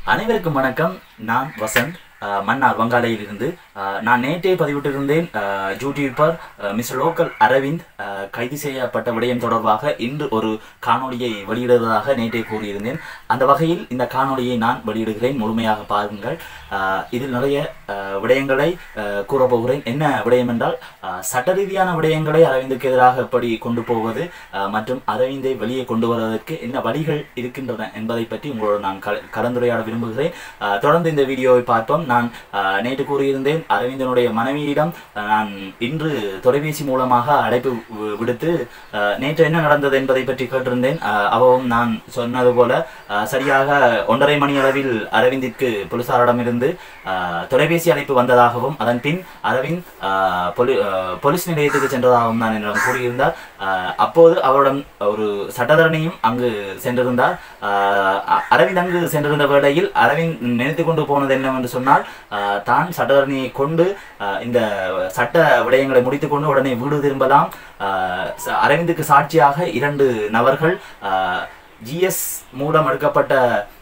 அனைவருக்கும் வணக்கம் நான் வசந்த் அஹ், மன்னார் வங்காளையிலிருந்து அஹ், நான் நேற்றே பதிவிட்டிருந்தேன் அஹ், யூடியூபர் அஹ், மிஸ்டர் லோக்கல் அரவிந்த் அஹ், கைது செய்யப்பட்ட விடயம் தொடர்பாக இன்று ஒரு காணொளியை வெளியிடுவதாக நேற்றே கூறியிருந்தேன் அந்த வகையில் இந்த காணொளியை நான் வெளியிடுகிறேன் முழுமையாக பாருங்கள் அஹ், இதில் நிறைய அஹ், விடயங்களை அஹ், கூறப்போகிறேன் என்ன விடயம் என்றால் அஹ், சட்ட ரீதியான விடயங்களை அரவிந்துக்கு எதிராக எப்படி கொண்டு போவது அஹ், மற்றும் அரவிந்தை வெளியே கொண்டு வருவதற்கு என்ன வழிகள் இருக்கின்றன என்பதை பற்றி உங்களோடு நான் கல- கலந்துரையாட விரும்புகிறேன் அஹ், தொடர்ந்து இந்த வீடியோவை பார்ப்போம் நான் அஹ், நேற்று கூறியிருந்தேன் அரவிந்தனுடைய மனைவியிடம் அஹ், நான் இன்று தொலைபேசி மூலமாக அழைப்பு வி- விடுத்து அஹ், நேற்று என்ன நடந்தது என்பதை பற்றி கேட்டிருந்தேன் அஹ், அவவும் நான் சொன்னது போல அஹ், சரியாக ஒன்றரை மணி அளவில் அரவிந்திற்கு போலீசாரிடமிருந்து அஹ், தொலைபேசி அழைப்பு வந்ததாகவும் அதன் பின் அரவிந்த் அஹ், பொலி அஹ், போலீஸ் நிலையத்துக்கு சென்றதாகவும் தான் என்னிடம் கூறியிருந்தார் அஹ், அப்போது அவரிடம் ஒரு சட்டத்தரணியும் அங்கு சென்றிருந்தார் அஹ், அ- அரவிந்த் அங்கு சென்றிருந்த வேளையில் அரவிந்த் நினைத்து கொண்டு போனது என்னவென்று சொன்னால் அஹ், தான் சட்டத்தரணியை கொண்டு அஹ், இந்த சட்ட விடயங்களை முடித்துக்கொண்டு உடனே வீடு திரும்பலாம் அஹ், ச- அரவிந்துக்கு சாட்சியாக இரண்டு நபர்கள் ஜிஎஸ் மூலம் எடுக்கப்பட்ட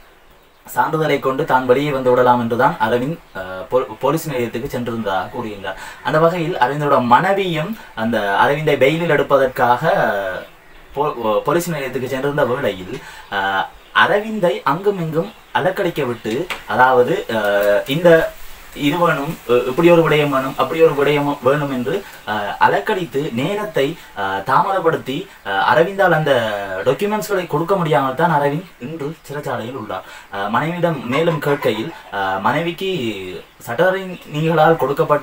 சான்றிதழை கொண்டு தான் வெளியே வந்து விடலாம் என்றுதான் அரவிந்த் அஹ், போ- போலீஸ் நிலையத்துக்கு சென்றிருந்ததாக கூறியிருந்தார் அந்த வகையில் அரவிந்தோட மனைவியும் அந்த அரவிந்தை பெயிலில் எடுப்பதற்காக அஹ், போ- போலீஸ் நிலையத்துக்கு சென்றிருந்த வேளையில் அஹ், அரவிந்தை அங்கும் இங்கும் அலக்கடிக்க விட்டு அதாவது அஹ், இந்த இது வேணும் அஹ், இப்படி ஒரு விடயம் வேணும் அப்படி ஒரு விடயம் வேணும் என்று அஹ், அலக்கடித்து நேரத்தை அஹ், தாமதப்படுத்தி அஹ், அரவிந்தால் அந்த டாக்குமெண்ட்ஸ்களை கொடுக்க முடியாமல் தான் அரவிந்த் இன்று சிறைச்சாலையில் உள்ளார் அஹ், மனைவியிடம் மேலும் கேட்கையில் அஹ், மனைவிக்கு சட்டத்தரணிகளால் கொடுக்கப்பட்ட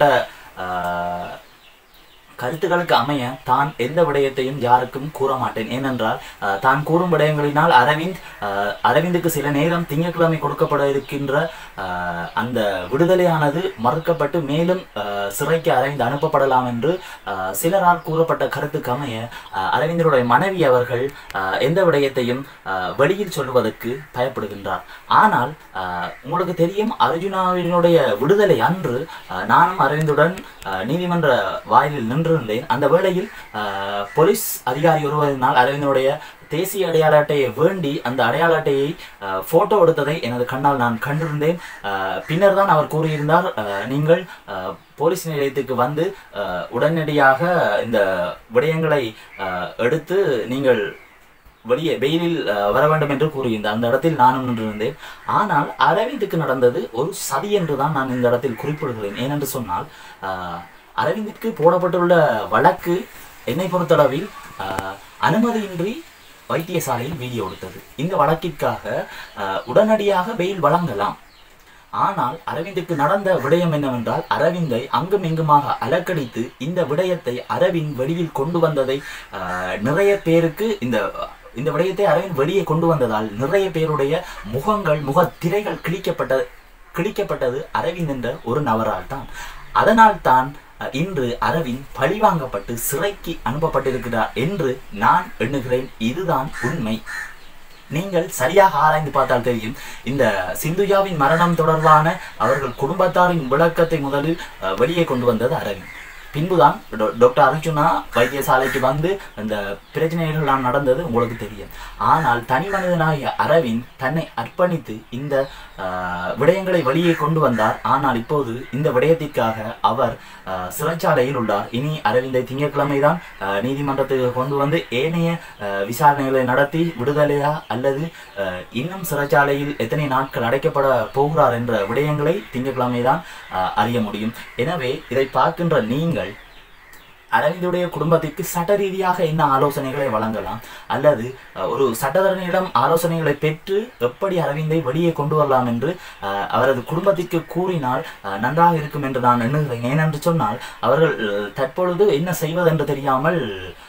அஹ், கருத்துக்களுக்கு அமைய தான் எந்த விடயத்தையும் யாருக்கும் கூற மாட்டேன் ஏனென்றால் அஹ், தான் கூறும் விடயங்களினால் அரவிந்த் அஹ், அரவிந்துக்கு சில நேரம் திங்கட்கிழமை கொடுக்கப்பட இருக்கின்ற அஹ், அந்த விடுதலையானது மறுக்கப்பட்டு மேலும் அஹ், சிறைக்கு அரவிந்த் அனுப்பப்படலாம் என்று அஹ், சிலரால் கூறப்பட்ட கருத்துக்கு அமைய அஹ், அரவிந்தனுடைய மனைவி அவர்கள் அஹ், எந்த விடயத்தையும் அஹ், வெளியில் சொல்வதற்கு பயப்படுகின்றார் ஆனால் அஹ், உங்களுக்கு தெரியும் அர்ஜுனாவினுடைய விடுதலை அன்று அஹ், நானும் அரவிந்துடன் அஹ், நீதிமன்ற வாயிலில் நின்றிருந்தேன் அந்த வேளையில் அஹ், போலீஸ் அதிகாரி ஒருவரினால் அரவிந்தனுடைய தேசிய அடையாள அட்டையை வேண்டி அந்த அடையாள அட்டையை அஹ், போட்டோ எடுத்ததை எனது கண்ணால் நான் கண்டிருந்தேன் அஹ், பின்னர் தான் அவர் கூறியிருந்தார் அஹ், நீங்கள் அஹ், போலீஸ் நிலையத்துக்கு வந்து அஹ், உடனடியாக இந்த விடயங்களை அஹ், எடுத்து நீங்கள் வெளியே வெயிலில் அஹ், வர வேண்டும் என்று கூறியிருந்தார் அந்த இடத்தில் நானும் நின்றிருந்தேன் ஆனால் அரவிந்துக்கு நடந்தது ஒரு சதி என்று தான் நான் இந்த இடத்தில் குறிப்பிடுகிறேன் ஏனென்று சொன்னால் அஹ், அரவிந்திற்கு போடப்பட்டுள்ள வழக்கு என்னை பொறுத்தளவில் அஹ், அனுமதியின்றி வைத்தியசாலையில் வீடியோ எடுத்தது இந்த வழக்கிற்காக அஹ், உடனடியாக பெயில் வழங்கலாம் ஆனால் அரவிந்துக்கு நடந்த விடயம் என்னவென்றால் அரவிந்தை அங்கும் இங்குமாக அலக்கடித்து இந்த விடயத்தை அரவிந்த் வெளியில் கொண்டு வந்ததை அஹ், நிறைய பேருக்கு இந்த இந்த விடயத்தை அரவிந்த் வெளியே கொண்டு வந்ததால் நிறைய பேருடைய முகங்கள் முகத்திரைகள் கிழிக்கப்பட்ட கிழிக்கப்பட்டது அரவிந்த் என்ற ஒரு நபரால் தான் அதனால் தான் அஹ், இன்று அரவிந்த் பழிவாங்கப்பட்டு சிறைக்கு அனுப்பப்பட்டிருக்கிறார் என்று நான் எண்ணுகிறேன் இதுதான் உண்மை நீங்கள் சரியாக ஆராய்ந்து பார்த்தால் தெரியும் இந்த சிந்துஜாவின் மரணம் தொடர்பான அவர்கள் குடும்பத்தாரின் விளக்கத்தை முதலில் அஹ், வெளியே கொண்டு வந்தது அரவிந்த் பின்புதான் டொ- டாக்டர் அர்ஜுனா வைத்தியசாலைக்கு வந்து அந்த பிரச்சனைகள் எல்லாம் நடந்தது உங்களுக்கு தெரியும் ஆனால் தனி மனிதனாகிய அரவிந்த் தன்னை அர்ப்பணித்து இந்த அஹ், விடயங்களை வெளியே கொண்டு வந்தார் ஆனால் இப்போது இந்த விடயத்திற்காக அவர் அஹ், சிறைச்சாலையில் உள்ளார் இனி அரவிந்தை திங்கட்கிழமை தான் அஹ், நீதிமன்றத்துக்கு கொண்டு வந்து ஏனைய அஹ், விசாரணைகளை நடத்தி விடுதலையா அல்லது அஹ், இன்னும் சிறைச்சாலையில் எத்தனை நாட்கள் அடைக்கப்பட போகிறார் என்ற விடயங்களை திங்கட்கிழமை தான் அஹ், அறிய முடியும் எனவே இதை பார்க்கின்ற நீங்கள் அரவிந்துடைய குடும்பத்திற்கு சட்ட ரீதியாக என்ன ஆலோசனைகளை வழங்கலாம் அல்லது அஹ், ஒரு சட்டத்தரணியிடம் ஆலோசனைகளை பெற்று எப்படி அரவிந்தை வெளியே கொண்டு வரலாம் என்று அஹ், அவரது குடும்பத்திற்கு கூறினால் அஹ், நன்றாக இருக்கும் என்று நான் எண்ணுகிறேன் ஏனென்று சொன்னால் அவர்கள் அஹ், தற்பொழுது என்ன செய்வதென்று தெரியாமல்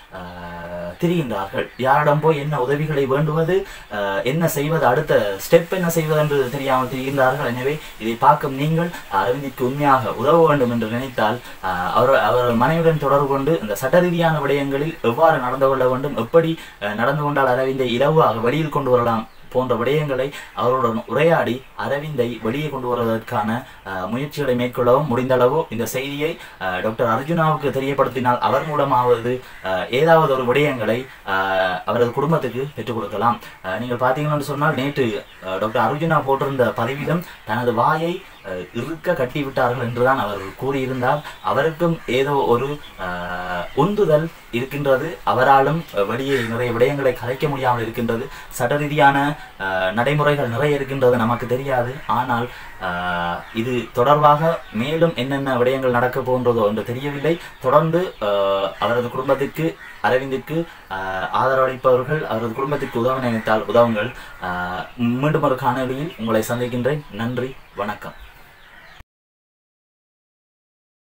அஹ், திரிகின்றார்கள் யாரிடம் போய் என்ன உதவிகளை வேண்டுவது அஹ், என்ன செய்வது அடுத்த ஸ்டெப் என்ன செய்வது என்று தெரியாமல் திரிகின்றார்கள் எனவே இதை பார்க்கும் நீங்கள் அரவிந்திற்கு உண்மையாக உதவ வேண்டும் என்று நினைத்தால் அஹ், அவர் அவர் மனைவியுடன் தொடர்பு கொண்டு இந்த சட்ட ரீதியான விடயங்களில் எவ்வாறு நடந்து கொள்ள வேண்டும் எப்படி அஹ், நடந்து கொண்டால் அரவிந்தை இலவாக வெளியில் கொண்டு வரலாம் போன்ற விடயங்களை அவருடன் உரையாடி அரவிந்தை வெளியே கொண்டு வருவதற்கான அஹ், முயற்சிகளை மேற்கொள்ளவும் முடிந்தளவோ இந்த செய்தியை அஹ், டாக்டர் அர்ஜுனாவுக்கு தெரியப்படுத்தினால் அவர் மூலமாவது அஹ், ஏதாவது ஒரு விடயங்களை அஹ், அவரது குடும்பத்துக்கு பெற்றுக் கொடுக்கலாம் அஹ், நீங்கள் பார்த்தீங்கன்னு சொன்னால் நேற்று அஹ், டாக்டர் அர்ஜுனா போட்டிருந்த பதிவிலும் தனது வாயை அஹ், இறுக்க கட்டி விட்டார்கள் என்றுதான் அவர் கூறியிருந்தார் அவருக்கும் ஏதோ ஒரு அஹ், உந்துதல் இருக்கின்றது அவராலும் அஹ், வெளியே நிறைய விடயங்களை கலைக்க முடியாமல் இருக்கின்றது சட்ட ரீதியான அஹ், நடைமுறைகள் நிறைய இருக்கின்றது நமக்கு தெரியாது ஆனால் அஹ், இது தொடர்பாக மேலும் என்னென்ன விடயங்கள் நடக்க போன்றதோ என்று தெரியவில்லை தொடர்ந்து அஹ், அவரது குடும்பத்திற்கு அரவிந்திற்கு அஹ், ஆதரவளிப்பவர்கள் அவரது குடும்பத்திற்கு உதவ நினைத்தால் உதவுங்கள் அஹ், மீண்டும் ஒரு காணொளியில் உங்களை சந்திக்கின்றேன் நன்றி வணக்கம்